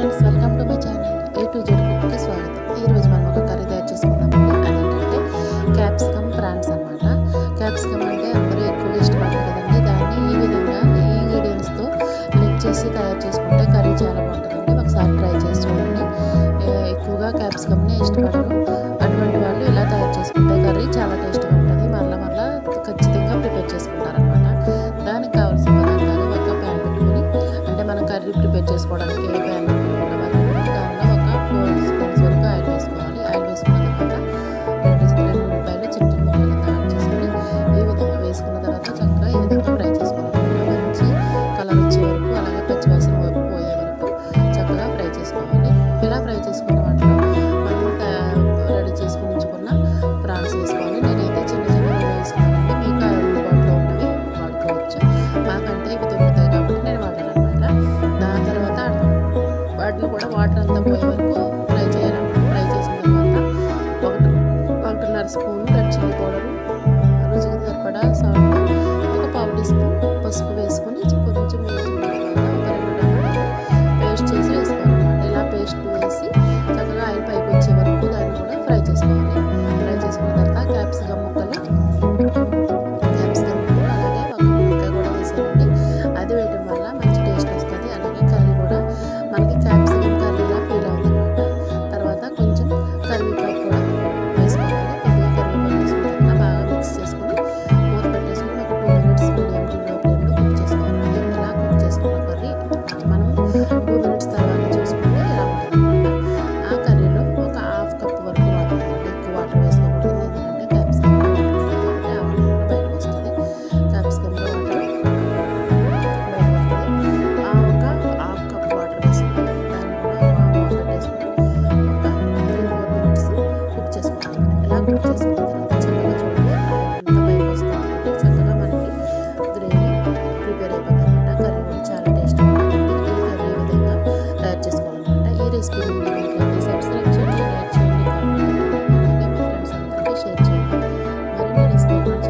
friends welcome to my channel A to Z కుక్కి స్వాగతం ఈరోజు మనం ఒక కర్రీ తయారు చేసుకుందామండి అదేంటంటే క్యాప్సికమ్ ప్రాన్స్ అనమాట క్యాప్సికమ్ అంటే అందరూ ఎక్కువగా ఇష్టపడరు కదండి దాన్ని ఈ విధంగా ఈ ఇంగ్రీడియంట్స్తో మిక్స్ చేసి తయారు చేసుకుంటే కర్రీ చాలా బాగుంటుందండి ఒకసారి ట్రై చేసి చూడండి ఏ- ఎక్కువగా క్యాప్సికమ్ని ఇష్టపడరు అటువంటి వాళ్ళు ఇలా తయారు చేసుకుంటే కర్రీ చాలా టేస్ట్గా ఉంటుంది మరలా మరలా ఖచ్చితంగా ప్రిపేర్ చేసుకుంటారనమాట దానికి కావాల్సిన పదార్థాలు ఒక ప్యాన్ పెట్టుకుని అంటే మనం కర్రీ ప్రిపేర్ చేసుకోవడానికి ఏ ప్యాన్ పెట్టుకుంటామో దానిలో ఒక ఫోర్ స్పూన్స్ వరకు ఆయిల్ వేసుకోవాలి ఆయిల్ వేసుకున్న తర్వాత రెండు రెండు ఉల్లిపాయలు చిన్న చిన్న ముక్కలు కింద కట్ చేసుకుని ఈ విధంగా వేసుకున్న తర్వాత చక్కగా ఈ విధంగా ఫ్రై చేసుకోవాలి మంచి కలర్ వచ్చే వరకు అలాగే పచ్చివాసన వరకు పోయే వరకు చక్కగా ఫ్రై చేసుకోవాలి ఇలా ఫ్రై చేసుకున్న వాటిలో మనం రెడీ చేసుకుని ఉంచుకున్న ప్రాన్స్ వేసుకోవాలి నేనైతే చిన్న చిన్న వేసుకున్నానండి మీకు అందుబాటులో ఉన్నవి వాడుకోవచ్చు మాకంటే ఇవి దొరుకుతాయి కాబట్టి నేను వాడానమాట దాని తర్వాత వాటిని కూడా వాటర్ అంతా పోయే వరకు ఫ్రై చేయాలన్నమాట ఫ్రై చేసిన తర్వాత ఒకటి ఒకటిన్నర స్పూన్ రెడ్ చిల్లీ పౌడర్ రుచికి సరిపడా సాల్ట్ ఒక పావు టీ స్పూన్ పసుపు వేసుకొని కొంచెం వేసుకున్న తర్వాత ఒక రెండు టమాటాలు పేస్ట్ చేసి వేసుకోవాలన్నమాట ఇలా పేస్ట్ వేసి చక్కగా ఆయిల్ పైకి వచ్చే వరకు దాన్ని కూడా ఫ్రై చేసుకోవాలి ఫ్రై చేసుకున్న తర్వాత క్యాప్సికమ్ ముక్కలు క్యాప్సికమ్ ముక్కలు అలాగే ఒక ముక్క కూడా వేసానండి అది వేయడం వల్ల మంచి టేస్ట్ వస్తుంది అలాగే కర్రీ కూడా మనకి క్యాప్సికమ్ కర్రీలా ఫీల్ అవుతుందన్నమాట తర్వాత కొంచెం కరివేపాకు కూడా వేసుకోవాలి కొద్దిగా కరివేపాకు వేసుకున్న తర్వాత బాగా మిక్స్ చేసుకొని మూత పెట్టేసుకొని ఒక టూ మినిట్స్ మీడియం టు లో ఫ్లేమ్లో కుక్ చేసుకోవాలండి ఇలా కుక్ చేసుకున్న కర్రీ మనం టూ మినిట్స్ తర్వాత చూసుకుంటే ఇలా ఉంటుందన్నమాట ఆ కర్రీలో ఒక హాఫ్ కప్ వరకు వాటర్ అన్నమాట ఎక్కువ వాటర్ వేసుకోకూడదు ఎందుకంటే క్యాప్సికమ్ కాబట్టి ఆ వాటర్ కూడా బయటకు వస్తుంది క్యాప్సికమ్లో వాటర్ బయటకు వస్తుంది ఆ ఒక హాఫ్ కప్ వాటర్ వేసుకుని దాన్ని కూడా మూత పెట్టేసుకొని ఒక త్రీ ఫోర్ మినిట్స్ కుక్ చేసుకోవాలి ఇలా కుక్ చేసుకున్న తర్వాత చక్కగా చూడండి అంత పైకి వస్తుంది చక్కగా మనకి గ్రేవీ ప్రిపేర్ అయిపోతుంది అనమాట కర్రీ కూడా చాలా టేస్టీగా ఉంటుంది ఈ కర్రీ ఈ విధంగా తయారు చేసుకోవాలన్నమాట ఈ రెసిపీ మీకు సబ్స్క్రైబ్ చేయండి లైక్ చేయండి కామెంట్ చేయండి అలాగే మీ ఫ్రెండ్స్ అందరికీ షేర్ చేయండి మరిన్ని రెసిపీ